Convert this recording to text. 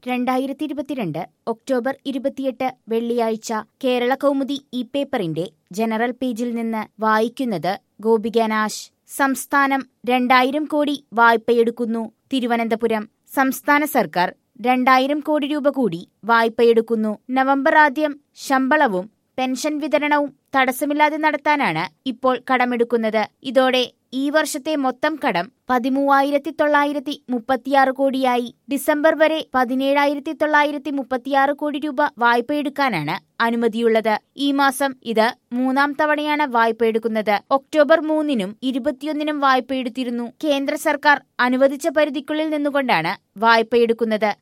രണ്ടായിരത്തി ഇരുപത്തിരണ്ട് ഒക്ടോബർ ഇരുപത്തിയെട്ട് വെള്ളിയാഴ്ച കേരള കൗമുദി ഇ പേപ്പറിന്റെ ജനറൽ പേജിൽ നിന്ന് വായിക്കുന്നത് ഗോപികനാശ് സംസ്ഥാനം രണ്ടായിരം കോടി വായ്പയെടുക്കുന്നു തിരുവനന്തപുരം സംസ്ഥാന സർക്കാർ രണ്ടായിരം കോടി രൂപ കൂടി വായ്പയെടുക്കുന്നു നവംബർ ആദ്യം ശമ്പളവും പെൻഷൻ വിതരണവും തടസ്സമില്ലാതെ നടത്താനാണ് ഇപ്പോൾ കടമെടുക്കുന്നത് ഇതോടെ ഈ വർഷത്തെ മൊത്തം കടം പതിമൂവായിരത്തി തൊള്ളായിരത്തി മുപ്പത്തിയാറ് കോടിയായി ഡിസംബർ വരെ പതിനേഴായിരത്തി തൊള്ളായിരത്തി മുപ്പത്തിയാറ് കോടി രൂപ വായ്പയെടുക്കാനാണ് അനുമതിയുള്ളത് ഈ മാസം ഇത് മൂന്നാം തവണയാണ് വായ്പയെടുക്കുന്നത് ഒക്ടോബർ മൂന്നിനും ഇരുപത്തിയൊന്നിനും വായ്പയെടുത്തിരുന്നു കേന്ദ്ര സർക്കാർ അനുവദിച്ച പരിധിക്കുള്ളിൽ നിന്നുകൊണ്ടാണ് വായ്പയെടുക്കുന്നത്